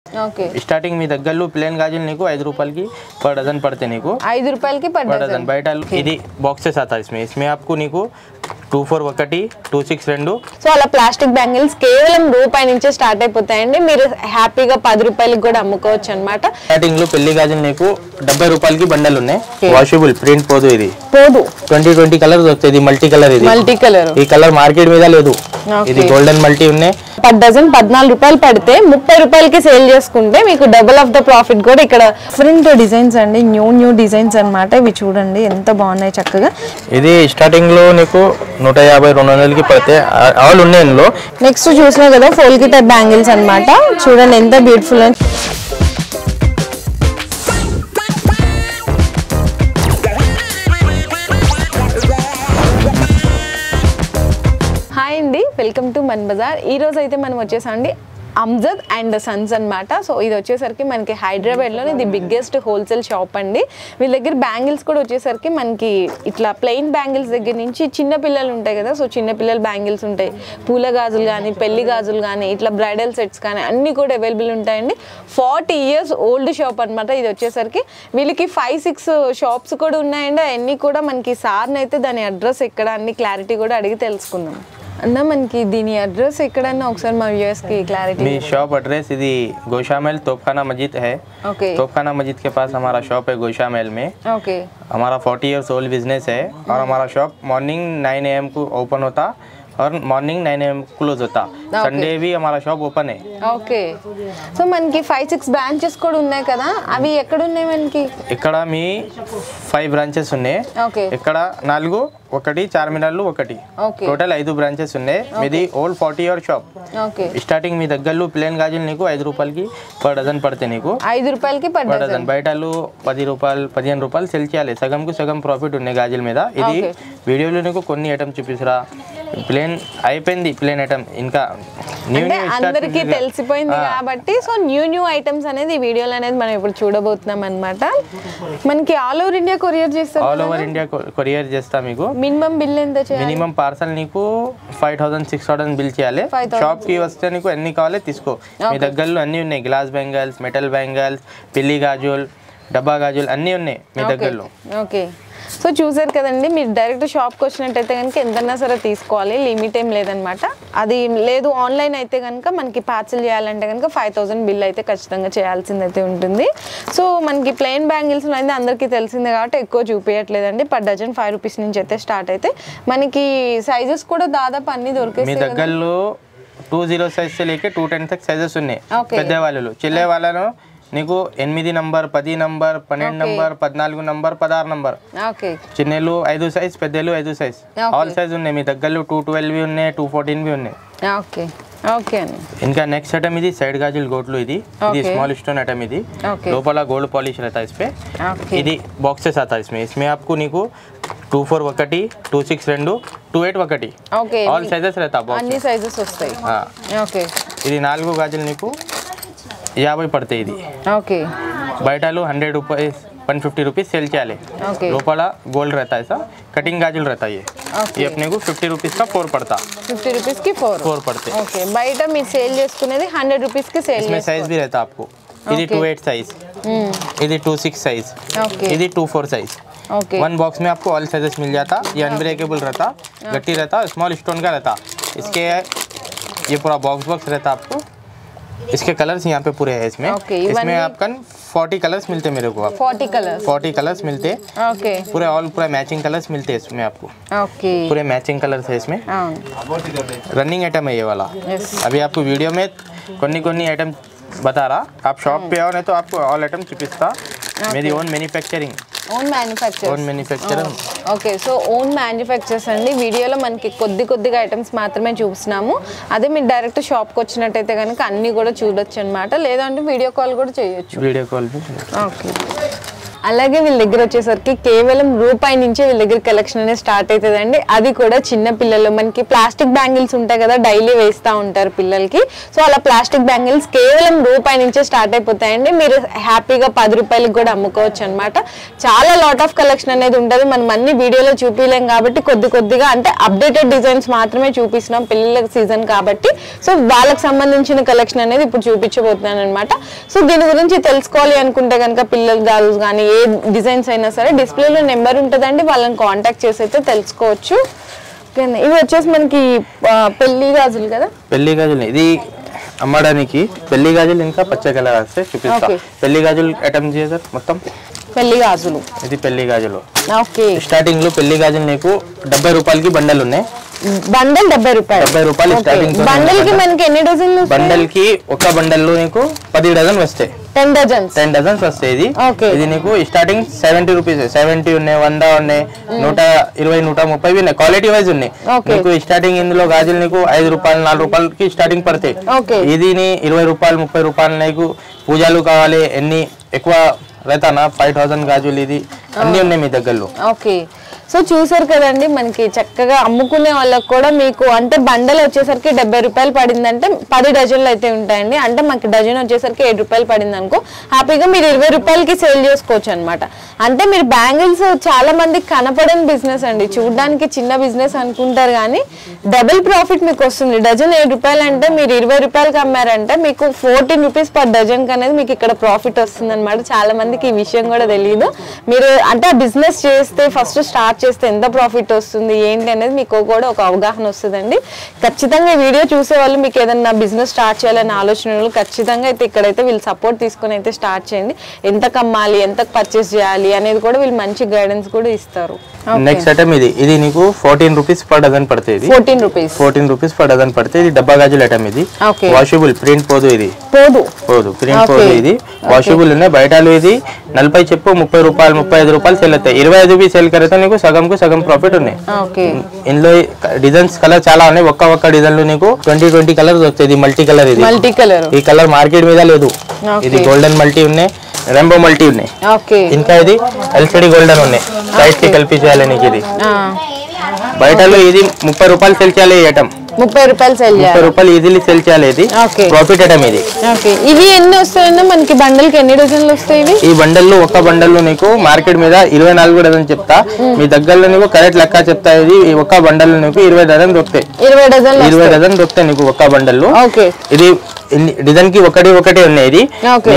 Okay starting మీ దగ్గరలో plain గాజులు నీకు ఐదు రూపాయలకి పర్ డజన్ పడతాయి నీకు ఐదు రూపాయలకి పర్ పడ్డా డజన్ బయట ఇది బాక్సెస్ आता इसमें इसमें आपको నీకు టూ ఫోర్ ఒకటి టూ సిక్స్ రెండు సో అలా ప్లాస్టిక్ బ్యాంగిల్స్ కేవలం రూపాయి నుంచే స్టార్ట్ అయిపోతాయండి మీరు హ్యాపీగా పది రూపాయలకి కూడా అమ్ముకోవచ్చు అనమాట స్టార్టింగ్ లో పెళ్లి గాజులు నీకు డెబ్బై రూపాయలకి బండల్ ఉన్నాయి వాషబుల్ ప్రింట్ పోదు ఇది పోదు ట్వంటీ ట్వంటీ కలర్స్ వస్తాయి ఇది మల్టీ కలర్ ఇది మల్టీ కలర్ ఈ కలర్ మార్కెట్ మీద లేదు Okay. ఇది గోల్డెన్ మల్టీ ఉన్నాయి పర్ డజన్ పద్నాలుగు రూపాయలు పడితే ముప్పై రూపాయలకి సేల్ చేసుకుంటే మీకు డబుల్ ఆఫ్ ద ప్రాఫిట్ కూడా ఇక్కడ డిఫరెంట్ డిజైన్స్ అండి న్యూ న్యూ డిజైన్స్ అన్నమాట ఇవి చూడండి ఎంత బాగున్నాయి చక్కగా ఇది స్టార్టింగ్ లో నీకు నూట యాభై రెండు వందలకి పడితే ఆల్ ఉన్నాయి ఇందులో నెక్స్ట్ చూసినా కదా ఫోల్కి టైప్ బ్యాంగిల్స్ అన్నమాట చూడండి ఎంత బ్యూటిఫుల్ అని హాయ్ అండి వెల్కమ్ టు మన్ బజార్ ఈ రోజు అయితే మనం వచ్చేసండి అమ్జద్ అండ్ సన్స్ అన్నమాట సో ఇది వచ్చేసరికి మనకి హైదరాబాద్లోనే ది బిగ్గెస్ట్ హోల్సేల్ షాప్ అండి వీళ్ళ దగ్గర బ్యాంగిల్స్ కూడా వచ్చేసరికి మనకి ఇట్లా ప్లెయిన్ బ్యాంగిల్స్ దగ్గర నుంచి చిన్న పిల్లలు ఉంటాయి కదా సో చిన్న పిల్లల బ్యాంగిల్స్ ఉంటాయి పూల గాజులు కానీ పెళ్లి గాజులు కానీ ఇట్లా బ్రైడల్ సెట్స్ కానీ అన్నీ కూడా అవైలబుల్ ఉంటాయండి ఫార్టీ ఇయర్స్ ఓల్డ్ షాప్ అనమాట ఇది వచ్చేసరికి వీళ్ళకి ఫైవ్ సిక్స్ షాప్స్ కూడా ఉన్నాయండి అవన్నీ కూడా మనకి సార్ని అయితే దాని అడ్రస్ ఎక్కడ అన్ని క్లారిటీ కూడా అడిగి తెలుసుకుందాం అన్న మనకి దీని అడ్రస్ ఎక్కడన్నా ఒకసారి మా వ్యూయర్స్ కి క్లారిటీ మీ షాప్ అడ్రస్ ఇది गोशामेल तोपखाना मस्जिद है ఓకే तोपखाना मस्जिद के पास हमारा शॉप है गोशामेल में ఓకే हमारा 40 इयर्स ओल्ड बिजनेस है और हमारा शॉप मॉर्निंग 9 एम को ओपन होता और मॉर्निंग 9 एम क्लोज होता संडे भी हमारा शॉप ओपन है ఓకే సో మనకి ఫైవ్ సిక్స్ బ్రాంచెస్ కూడా ఉన్నాయి కదా అవి ఎక్కడ ఉన్నాయి మనకి ఇక్కడ మీ ఫైవ్ బ్రాంచెస్ ఉన్నాయి ఓకే ఇక్కడ నాలుగు ఒకటి చార్మినార్లు ఒకటి ఓకే టోటల్ ఐదు బ్రాంచెస్ ఉన్నాయి మీది old forty year shop okay starting మీ దగ్గరలో ప్లేన్ గాజులు నీకు ఐదు రూపాయలకి పర్ డజన్ పడతాయి నీకు ఐదు రూపాయలకి పర్ పడ్డా డజన్ బయటలు పది రూపాయలు పదిహేను రూపాయలు సెల్ చేయాలి సగంకు సగం ప్రాఫిట్ ఉన్నాయి గాజుల మీద ఇది Okay. వీడియోలో నీకు కొన్ని ఐటమ్ చూపిస్తురా ప్లేన్ అయిపోయింది ప్లేన్ ఐటమ్ ఇంకా న్యూ అంటే న్యూ స్టార్ట్ అందరికి తెలిసిపోయింది కాబట్టి సో న్యూ న్యూ ఐటమ్స్ అనేది ఈ వీడియోలో అనేది మనం ఇప్పుడు చూడబోతున్నాం అనమాట మనకి ఆల్ ఓవర్ ఇండియా కొరియర్ చేస్తాం ఆల్ ఓవర్ ఇండియా కొరియర్ చేస్తా మీకు మినిమం బిల్ ఎంత చేయాలి మినిమం పార్సల్ నీకు five thousand six thousand bill చేయాలి 5,000. షాప్ కి వస్తే నీకు ఎన్ని కావాలి తీసుకో మీ దగ్గరలో అన్ని ఉన్నాయి గ్లాస్ బెంగల్స్ మెటల్ బెంగల్స్ పిల్లి గాజులు డబ్బా గాజులు అన్నీ ఉన్నాయి మీ దగ్గరలో ఓకే సో చూసారు కదండి మీరు డైరెక్ట్ షాప్కి వచ్చినట్టయితే కనుక ఎంతన్నా సరే తీసుకోవాలి లిమిట్ ఏం లేదనమాట అది లేదు ఆన్లైన్ అయితే కనుక మనకి పార్సల్ చేయాలంటే కనుక ఫైవ్ థౌసండ్ బిల్ అయితే ఖచ్చితంగా చేయాల్సిందైతే ఉంటుంది సో మనకి ప్లెయిన్ బ్యాంగిల్స్ అయితే అందరికీ తెలిసిందే కాబట్టి ఎక్కువ చూపించట్లేదండి పర్ డజన్ ఫైవ్ రూపీస్ నుంచి అయితే స్టార్ట్ అయితే మనకి సైజెస్ కూడా దాదాపు అన్ని మీ దొరికేస్తాయి కదా? దగ్గరలో టూ జీరో సైజ్ से लेके టూ టెన్ తక్ సైజెస్ ఉన్నాయి Okay. పెద్ద వాళ్ళు చిల్లే వాళ్ళను నీకు ఎనిమిది నంబర్ పది నంబర్ పన్నెండు నంబర్ పద్నాలుగు నంబర్ పదహారు నంబర్ ఓకే చిన్నలు ఐదు సైజ్ పెద్దలు ఐదు సైజ్ Okay. ఆల్ సైజ్ ఉన్నాయి మీ దగ్గరలో టూ ట్వెల్వ్ ఉన్నాయి టూ ఫోర్టీన్ బి ఉన్నాయి ఓకే ఓకే అండి ఇంకా నెక్స్ట్ ఐటమ్ ఇది సైడ్ గాజులు గోట్లు ఇది ఇది Okay. स्मॉल स्टोन ఐటమ్ ఇది Okay. లోపల గోల్డ్ పాలిష్ रहता है इस पे ఓకే ఇది బాక్సెస్ आता है इसमें इसमें आपको నీకు టూ ఫోర్ ఒకటి టూ సిక్స్ రెండు టూ ఎయిట్ ఒకటి ఓకే ఆల్ సైజెస్ रहता బాక్స్ అన్ని సైజెస్ వస్తాయి ఓకే ఇది నాలుగు గాజులు నీకు యాభై పడతాయి ఇది ఓకే బయటలో hundred rupees one fifty rupees sale చేయాలి ఓకే లోపల గోల్డ్ रहता है ऐसा कटिंग गाजल रहता है ये Okay. ये अपने को फिफ्टी रुपीज का फोर पड़ता ఫిఫ్టీ రూపీస్కి ఫోర్ फोर पड़ते ఓకే బయట మీరు సేల్ చేసుకునేది హండ్రెడ్ రూపీస్కి సేల్ इसमें साइज भी रहता है आपको ఇది Okay. टू एट साइज ఇది टू सिक्स साइज ఓకే ఇది two four size okay one box में आपको ऑल साइजेस मिल जाता ये अनब्रेकेबल रहता गट्टी रहता स्मॉल स्टोन का रहता इसके ये पूरा बॉक्स बॉक्स रहता आपको इसके कलर्स यहाँ पे पूरे हैं इसमें Okay, इसमें इवన్నీ- आपका फोर्टी कलर्स मिलते हैं मेरे को आप ఫార్టీ కలర్స్ फोर्टी कलर्स मिलते हैं ఓకే पूरे ऑल पूरा मैचिंग कलर्स मिलते हैं इसमें आपको ఓకే पूरे मैचिंग कलर्स है इसमें అవును रनिंग आइटम है ये वाला Yes. अभी आपको वीडियो में కొన్ని కొన్ని आइटम बता रहा आप शॉप पे आओ नहीं तो आपको ऑल आइटम చూపిస్తా मेरी own manufacturing own manufacture own manufacturing okay so own manufacturers అండి వీడియోలో మనకి కొద్ది కొద్దిగా ఐటమ్స్ మాత్రమే చూపిస్తున్నాము అదే మీరు డైరెక్ట్ షాప్కి వచ్చినట్టయితే కనుక అన్నీ కూడా చూడొచ్చు అనమాట లేదంటే వీడియో కాల్ కూడా చేయొచ్చు वीडियो कॉल पे ఓకే అలాగే వీళ్ళ దగ్గర వచ్చేసరికి కేవలం రూపాయి నుంచే వీళ్ళ దగ్గర కలెక్షన్ అనేది స్టార్ట్ అవుతుందండి అది కూడా చిన్న పిల్లలు మనకి ప్లాస్టిక్ బ్యాంగిల్స్ ఉంటాయి కదా డైలీ వేస్తూ ఉంటారు పిల్లలకి సో అలా ప్లాస్టిక్ బ్యాంగిల్స్ కేవలం రూపాయి నుంచే స్టార్ట్ అయిపోతాయండి మీరు హ్యాపీగా పది రూపాయలకి కూడా అమ్ముకోవచ్చు అనమాట చాలా లాట్ ఆఫ్ కలెక్షన్ అనేది ఉంటుంది మనం అన్ని వీడియోలో చూపించలేం కాబట్టి కొద్ది కొద్దిగా అంటే అప్డేటెడ్ డిజైన్స్ మాత్రమే చూపిస్తున్నాం పిల్లల సీజన్ కాబట్టి సో వాళ్ళకి సంబంధించిన కలెక్షన్ అనేది ఇప్పుడు చూపించబోతున్నాను అనమాట సో దీని గురించి తెలుసుకోవాలి అనుకుంటే కనుక పిల్లలు గర్ల్స్ కానీ ఏ డిజైన్స్ అయినా సరే డిస్ప్లేలో నెంబర్ ఉంటుందండి వాళ్ళని కాంటాక్ట్ చేసి అయితే తెలుసుకోవచ్చు ఓకేనా? ఇవి వచ్చేసి మనకి ఆ, పెళ్లి గాజులు కదా పెళ్లి గాజులు ఇది అమ్మడానికి పెళ్లి గాజులు ఇంకా పచ్చ కలర్ వస్తే చూపిస్తా Okay. పెళ్లి గాజులు ఐటమ్ చేసారు మొత్తం పెళ్లి గాజులు ఇది పెళ్లి గాజులు ఓకే స్టార్టింగ్ లో పెళ్లి గాజులు నీకు డెబ్బై రూపాయలకి బండల్ ఉన్నాయి బండల్ డెబ్బై రూపాయలు డెబ్బై రూపాయలు స్టార్టింగ్ బండల్ కి మనకి ఎన్ని డజన్లు బండల్ కి ఒక బండల్ లో నీకు పది డజన్ వస్తాయి టెన్ డజన్స్ టెన్ డజన్స్ వస్తాయి ఇది Okay. ఇది నీకు స్టార్టింగ్ సెవెంటీ రూపీస్ సెవెంటీ ఉన్నాయి వంద ఉన్నాయి నూట ఇరవై నూట ముప్పై ఉన్నాయి క్వాలిటీ వైజ్ ఉన్నాయి Okay. నీకు స్టార్టింగ్ ఇందులో గాజులు నీకు ఐదు రూపాయలు నాలుగు రూపాయలకి స్టార్టింగ్ పడతాయి Okay. ఇది నీ ఇరవై రూపాయలు ముప్పై రూపాయలు నీకు పూజలు కావాలి ఎన్ని ఎక్కువ రైతానా ఫైవ్ థౌసండ్ గాజులు ఇది అన్ని ఉన్నాయి మీ దగ్గరలో ఓకే సో చూసారు కదండి మనకి చక్కగా అమ్ముకునే వాళ్ళకి కూడా మీకు అంటే బండలు వచ్చేసరికి డెబ్బై రూపాయలు పడిందంటే పది డజన్లు అయితే ఉంటాయండి అంటే మనకి డజన్ వచ్చేసరికి ఏడు రూపాయలు పడింది అనుకో హ్యాపీగా మీరు ఇరవై రూపాయలకి సేల్ చేసుకోవచ్చు అనమాట అంటే మీరు బ్యాంగిల్స్ చాలా మందికి కనపడని బిజినెస్ అండి చూడడానికి చిన్న బిజినెస్ అనుకుంటారు కానీ డబుల్ ప్రాఫిట్ మీకు వస్తుంది డజన్ ఏడు రూపాయలు అంటే మీరు ఇరవై రూపాయలకి అమ్మారంటే మీకు ఫోర్టీన్ రూపీస్ పర్ డజన్ అనేది మీకు ఇక్కడ ప్రాఫిట్ వస్తుంది అనమాట చాలా మందికి ఈ విషయం కూడా తెలియదు మీరు అంటే ఆ బిజినెస్ చేస్తే ఫస్ట్ స్టార్ట్ చేస్తే ఎంత ప్రాఫిట్ వస్తుంది ఏంటి అనేది మీకు కూడా ఒక అవగాహన వస్తుందండి ఖచ్చితంగా ఈ వీడియో చూసే వాళ్ళు మీకు ఏదైనా బిజినెస్ స్టార్ట్ చేయాలనే ఆలోచన ఉన్న వాళ్ళు ఖచ్చితంగా అయితే ఇక్కడైతే వీళ్ళు సపోర్ట్ తీసుకొని అయితే స్టార్ట్ చేయండి ఎంత కమ్మాలి ఎంత పర్చేస్ చేయాలి అనేది కూడా వీళ్ళు మంచి గైడెన్స్ కూడా ఇస్తారు నెక్స్ట్ ఐటమ్ ఇది ఇది నీకు ఫోర్టీన్ రూపీస్ పర్ డజన్ పడుతుంది ఇది fourteen rupees fourteen rupees per dozen పడితే ఇది డబ్బా గాజులు ఐటమ్ ఇది ఓకే వాషబుల్ ప్రింట్ పోదు ఇది పోదు పోదు ప్రింట్ Okay. పోదు ఇది వాషబుల్ ఉన్నాయి బయటలో ఇది నలభై చెప్పు ముప్పై రూపాయలు ముప్పై ఐదు రూపాయలు సెల్ అవుతాయి ఇరవై ఐదు బి సెల్ కరితే నీకు సగం కు సగం ప్రాఫిట్ ఉన్నాయి ఓకే ఇందులో డిజైన్స్ కలర్ చాలా ఉన్నాయి ఒక్క ఒక్క డిజైన్ లో నీకు ట్వంటీ ట్వంటీ కలర్ దొరుకుతాయి ఇది మల్టీ కలర్ ఇది మల్టీ కలర్ ఈ కలర్ మార్కెట్ మీద లేదు Okay. ఇది గోల్డెన్ మల్టీ ఉన్నాయి రెంబో మల్టీ ఉన్నాయి ఓకే ఇంకా ఇది ఎల్సిడి గోల్డెన్ ఉన్నాయి సైడ్ కి కలిపి చేయాలి నీకు ఇది బయటలో ఇది ముప్పై రూపాయలు సెల్ చేయాలి ఈ ఐటమ్ ముప్పై రూపాయలు సెల్ ముప్పై చేయాలి రూపాయలు ఈజీలీ సెల్ చేయాలి ఇది Okay. ప్రాఫిట్ ఐటమ్ ఇది ఓకే ఇవి ఎన్ని వస్తాయన్నా మనకి బండల్కి ఎన్ని డజన్లు వస్తాయి ఇవి ఈ బండల్లో ఒక బండల్లో నీకు మార్కెట్ మీద ఇరవై నాలుగు డజన్ చెప్తా మీ దగ్గరలో నీకు కరెక్ట్ లెక్క చెప్తా ఇది ఈ ఒక్క బండల్లో నీకు ఇరవై డజన్ దొరుకుతాయి ఇరవై డజన్లు ఇరవై వస్తాయి డజన్ దొరుకుతాయి నీకు ఒక్క బండల్లో ఓకే ఇది డిజైన్ కి ఒకటి ఒకటి ఉన్నాయి ఇది Okay.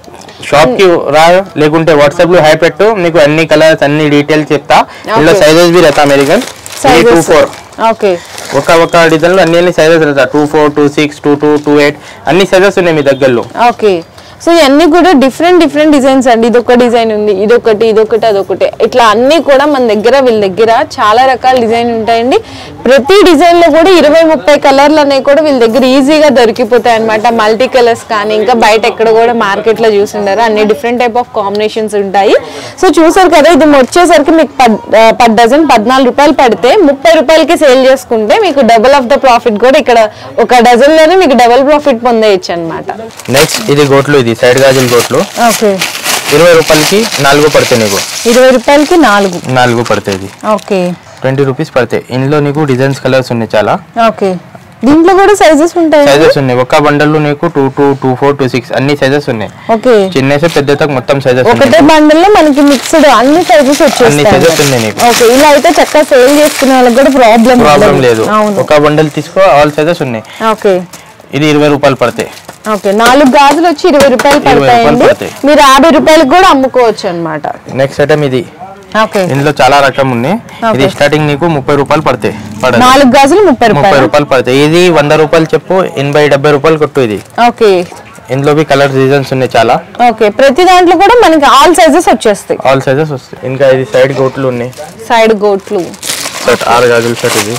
షాప్ కి రా లేకుంటే వాట్సాప్ లో హై పెట్టు నీకు అన్ని కలర్స్ అన్ని డీటెయిల్స్ చెప్తా ఇందులో Okay. సైజెస్ బి రెతా American two sizes four okay ఒక ఒక డిజైన్ లో అన్ని అన్ని సైజెస్ రెతా two four two six two two two eight అన్ని సైజెస్ ఉన్నాయి మీ దగ్గరలో ఓకే సో ఇవన్నీ కూడా డిఫరెంట్ డిఫరెంట్ డిజైన్స్ అండి ఇదొక డిజైన్ ఉంది ఇదొకటి ఇదొకటి అదొకటి ఇట్లా అన్ని కూడా మన దగ్గర వీళ్ళ దగ్గర చాలా రకాల డిజైన్ ఉంటాయండి ప్రతి డిజైన్ లో కూడా ఇరవై ముప్పై కలర్లు అనేవి కూడా వీళ్ళ దగ్గర ఈజీగా దొరికిపోతాయి అనమాట మల్టీ కలర్స్ కానీ ఇంకా బయట ఎక్కడ కూడా మార్కెట్ లో చూసిండారు అన్ని డిఫరెంట్ టైప్ ఆఫ్ కాంబినేషన్స్ ఉంటాయి సో చూసారు కదా ఇది వచ్చేసరికి మీకు పద్ ఆ, పది డజన్ పద్నాలుగు రూపాయలు పడితే ముప్పై రూపాయలకి సేల్ చేసుకుంటే మీకు డబుల్ ఆఫ్ ద ప్రాఫిట్ కూడా ఇక్కడ ఒక డజన్ లోనే మీకు డబుల్ ప్రాఫిట్ పొందేయచ్చు అనమాట నెక్స్ట్ ఇది గోట్లు ఇది సైడ్ గాజుల గోట్లు ఓకే ఇరవై రూపాయలకి నాలుగు పడతాయి నీకు ఇరవై రూపాయలకి నాలుగు నాలుగు పడతాయి ఇది ఓకే ట్వంటీ రూపీస్ పడతాయి ఇందులో నీకు డిజైన్స్ కలర్స్ ఉన్నాయి చాలా ఓకే దీంట్లో కూడా సైజెస్ ఉంటాయి సైజెస్ ఉన్నాయి ఒక్క బండల్లో నీకు two two two four two six అన్ని సైజెస్ ఉన్నాయి ఓకే చిన్న సే పెద్ద తగ్గ మొత్తం సైజెస్ ఒకటే ఉన్నాయి బండిల్లో మనకి మిక్స్డ్ అన్ని సైజెస్ అన్ని వచ్చేస్తాయి sizes ఉన్నాయి నీకు. ఓకే ఇలా అయితే చక్కగా సేల్ చేసుకునే వాళ్ళకి కూడా ప్రాబ్లం ప్రాబ్లం లేదు అవును ఒక బండల్ తీసుకో ఆల్ సైజెస్ ఉన్నాయి ఓకే ఇది ఇరవై రూపాయలు పడతాయి ఓకే నాలుగు గాజులు వచ్చి ఇరవై రూపాయలు ఇరవై రూపాయలు పడతాయండి పడతాయి. మీరు యాభై రూపాయలకు కూడా అమ్ముకోవచ్చు అనమాట నెక్స్ట్ ఐటమ్ ఇది ఓకే ఇందులో చాలా రకం ఉన్నాయి ఇది స్టార్టింగ్ నీకు ముప్పై రూపాయలు పడతాయి పడదు నాలుగు గాజులు ముప్పై ముప్పై రూపాయలు రూపాయలు పడతాయి ఇది వంద రూపాయలు చెప్పు ఎనభై డెబ్బై రూపాయలు కొట్టు ఇది ఓకే ఇందులో బి కలర్ డిజైన్స్ ఉన్నాయి చాలా ఓకే ప్రతి దాంట్లో కూడా మనకి ఆల్ సైజెస్ వచ్చేస్తాయి ఆల్ సైజెస్ వస్తాయి ఇంకా ఇది సైడ్ గోట్లు ఉన్నాయి సైడ్ గోట్లు शर्ट आर गाजल शर्ट ఇది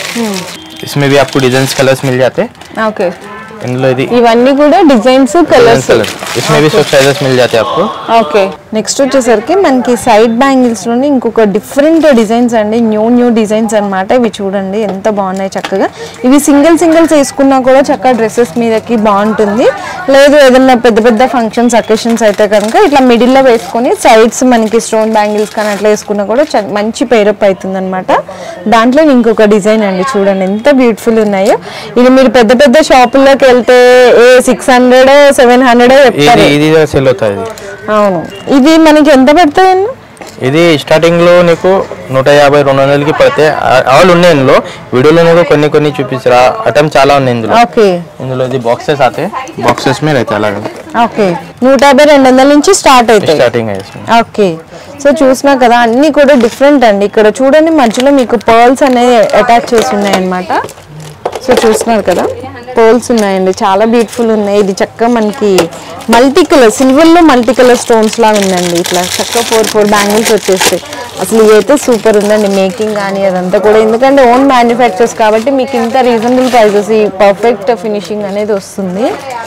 इसमें भी आपको डिजाइन कलर्स मिल जाते हैं ఓకే ఇందులో ఇది ఇవన్నీ కూడా డిజైన్స్ కలర్స్ कलर इसमें भी सब साइजेस मिल जाते हैं आपको ఓకే నెక్స్ట్ వచ్చేసరికి మనకి సైడ్ బ్యాంగిల్స్లోని ఇంకొక డిఫరెంట్ డిజైన్స్ అండి న్యూ న్యూ డిజైన్స్ అన్నమాట ఇవి చూడండి ఎంత బాగున్నాయి చక్కగా ఇవి సింగిల్ సింగిల్స్ వేసుకున్నా కూడా చక్కగా డ్రెస్సెస్ మీదకి బాగుంటుంది లేదు ఏదైనా పెద్ద పెద్ద ఫంక్షన్స్ అకేషన్స్ అయితే కనుక ఇట్లా మిడిల్లో వేసుకొని సైడ్స్ మనకి స్టోన్ బ్యాంగిల్స్ కానీ అట్లా వేసుకున్నా కూడా చ- మంచి పేరప్ అవుతుంది అనమాట దాంట్లో ఇంకొక డిజైన్ అండి చూడండి ఎంత బ్యూటిఫుల్ ఉన్నాయో ఇది మీరు పెద్ద పెద్ద షాపుల్లోకి వెళ్తే ఏ సిక్స్ హండ్రెడ్ సెవెన్ హండ్రెడ్ చెప్తారు ఇది ఇది సెల్ అవుతుంది ఇది అవును ఇది మనకి ఎంత పడుతుంది ఇది స్టార్టింగ్ లో నీకు నూట యాభై రెండు వందలకి పడితే ఆ- ఆల్ ఉన్నాయి ఇందులో వీడియోలో నీకు కొన్ని కొన్ని చూపించరా ఐటమ్ చాలా ఉన్నాయి ఇందులో ఓకే ఇందులో ఇది బాక్సెస్ ఆతే బాక్సెస్ మీద అయితే అలాగే ఓకే నూట యాభై రెండు వందల నుంచి స్టార్ట్ అవుతాయి స్టార్టింగ్ అయ్యేసి ఓకే సో చూసినా కదా అన్ని కూడా డిఫరెంట్ అండి ఇక్కడ చూడండి మధ్యలో మీకు పర్ల్స్ అనేవి అటాచ్ చేసి ఉన్నాయన్నమాట సో చూస్తున్నారు కదా పర్ల్స్ ఉన్నాయండి చాలా బ్యూటిఫుల్ ఉన్నాయి ఇది చక్కగా మనకి మల్టీ కలర్ సిల్వర్లో మల్టీ కలర్ స్టోన్స్ లాగా ఉందండి ఇట్లా చక్కగా ఫోర్ ఫోర్ బ్యాంగిల్స్ వచ్చేస్తాయి అసలు ఇదైతే సూపర్ ఉందండి మేకింగ్ కానీ అదంతా కూడా ఎందుకంటే ఓన్ మ్యానుఫ్యాక్చర్స్ కాబట్టి మీకు ఇంత రీజనబుల్ ప్రైజెస్ ఈ పర్ఫెక్ట్ ఫినిషింగ్ అనేది వస్తుంది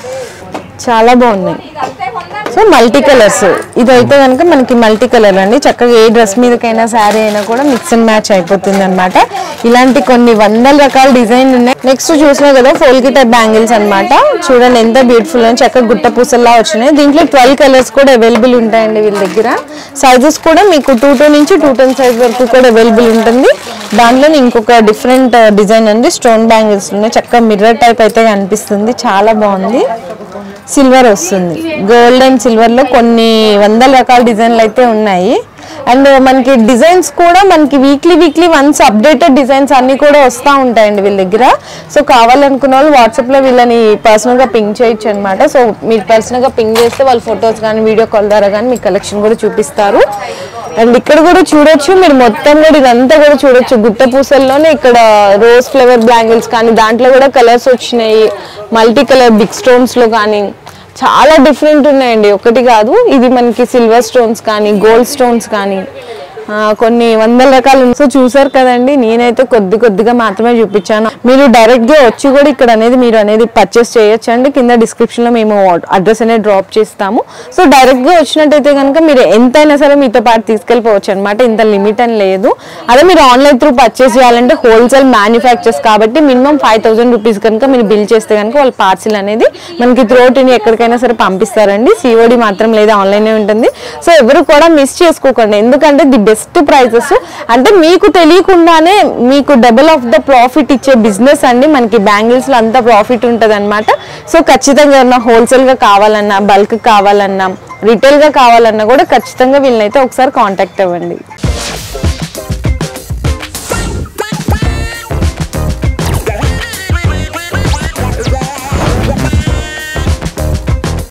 చాలా బాగున్నాయి సో మల్టీ కలర్స్ ఇదైతే కనుక మనకి మల్టీ కలర్ అండి చక్కగా ఏ డ్రెస్ మీదకైనా శారీ అయినా కూడా మిక్స్ అండ్ మ్యాచ్ అయిపోతుంది అనమాట ఇలాంటి కొన్ని వందల రకాల డిజైన్ ఉన్నాయి నెక్స్ట్ చూసినా కదా ఫోల్కి టైప్ బ్యాంగిల్స్ అన్నమాట చూడండి ఎంత బ్యూటిఫుల్ అని చక్కగా గుట్ట పూసల్లా వచ్చినాయి దీంట్లో ట్వెల్వ్ కలర్స్ కూడా అవైలబుల్ ఉంటాయండి వీళ్ళ దగ్గర సైజెస్ కూడా మీకు టూ టూ నుంచి టూ టెన్ సైజ్ వరకు కూడా అవైలబుల్ ఉంటుంది దాంట్లో ఇంకొక డిఫరెంట్ డిజైన్ అండి స్టోన్ బ్యాంగిల్స్ ఉన్నాయి చక్కగా మిర్రర్ టైప్ అయితే కనిపిస్తుంది చాలా బాగుంది సిల్వర్ వస్తుంది గోల్డ్ అండ్ సిల్వర్ లో కొన్ని వందల రకాల డిజైన్లు అయితే ఉన్నాయి అండ్ మనకి డిజైన్స్ కూడా మనకి weekly weekly once updated designs అన్ని కూడా వస్తూ ఉంటాయండి వీళ్ళ దగ్గర సో కావాలనుకున్న వాళ్ళు వాట్సాప్ లో వీళ్ళని పర్సనల్ గా పింక్ చేయొచ్చు అనమాట సో మీరు పర్సనల్ గా పింక్ చేస్తే వాళ్ళ ఫొటోస్ కానీ వీడియో కాల్ ద్వారా కానీ మీ కలెక్షన్ కూడా చూపిస్తారు అండ్ ఇక్కడ కూడా చూడొచ్చు మీరు మొత్తం కూడా ఇదంతా కూడా చూడొచ్చు గుట్ట పూసల్లోనే ఇక్కడ రోజ్ ఫ్లవర్ బ్లాంగిల్స్ కానీ దాంట్లో కూడా కలర్స్ వచ్చినాయి మల్టీ కలర్ బిగ్ స్టోన్స్ లో కానీ చాలా డిఫరెంట్ ఉన్నాయండి ఒకటి కాదు ఇది మనకి సిల్వర్ స్టోన్స్ కానీ గోల్డ్ స్టోన్స్ కానీ ఆ, కొన్ని వందల రకాలు ఉన్నాయి. సో చూసారు కదండి నేనైతే కొద్ది కొద్దిగా మాత్రమే చూపించాను మీరు డైరెక్ట్ గా వచ్చి కూడా ఇక్కడ అనేది మీరు అనేది పర్చేస్ చేయొచ్చు అండి కింద డిస్క్రిప్షన్ లో మేము అడ్రస్ అనేది డ్రాప్ చేస్తాము సో డైరెక్ట్ గా వచ్చినట్టయితే కనుక మీరు ఎంతైనా సరే మీతో పాటు తీసుకెళ్ళిపోవచ్చు అనమాట ఇంత లిమిట్ అని లేదు అదే మీరు ఆన్లైన్ త్రూ పర్చేస్ చేయాలంటే హోల్సేల్ మ్యానుఫ్యాక్చర్స్ కాబట్టి మినిమం ఫైవ్ థౌసండ్ రూపీస్ కనుక మీరు బిల్ చేస్తే కనుక వాళ్ళ పార్సిల్ అనేది మనకి త్రోట్ ఎక్కడికైనా సరే పంపిస్తారండి సిఓడి మాత్రం లేదు ఆన్లైన్ ఉంటుంది సో ఎవరు కూడా మిస్ చేసుకోకండి ఎందుకంటే ది బెస్ట్ ప్రైజెస్ అంటే మీకు తెలియకుండానే మీకు డబుల్ ఆఫ్ ద ప్రాఫిట్ ఇచ్చే బిజినెస్ అండి మనకి బ్యాంగిల్స్ లో అంత ప్రాఫిట్ ఉంటుంది అనమాట సో ఖచ్చితంగా ఏమన్నా హోల్సేల్ గా కావాలన్నా బల్క్ కావాలన్నా రిటైల్ గా కావాలన్నా కూడా ఖచ్చితంగా వీళ్ళనైతే ఒకసారి కాంటాక్ట్ అవ్వండి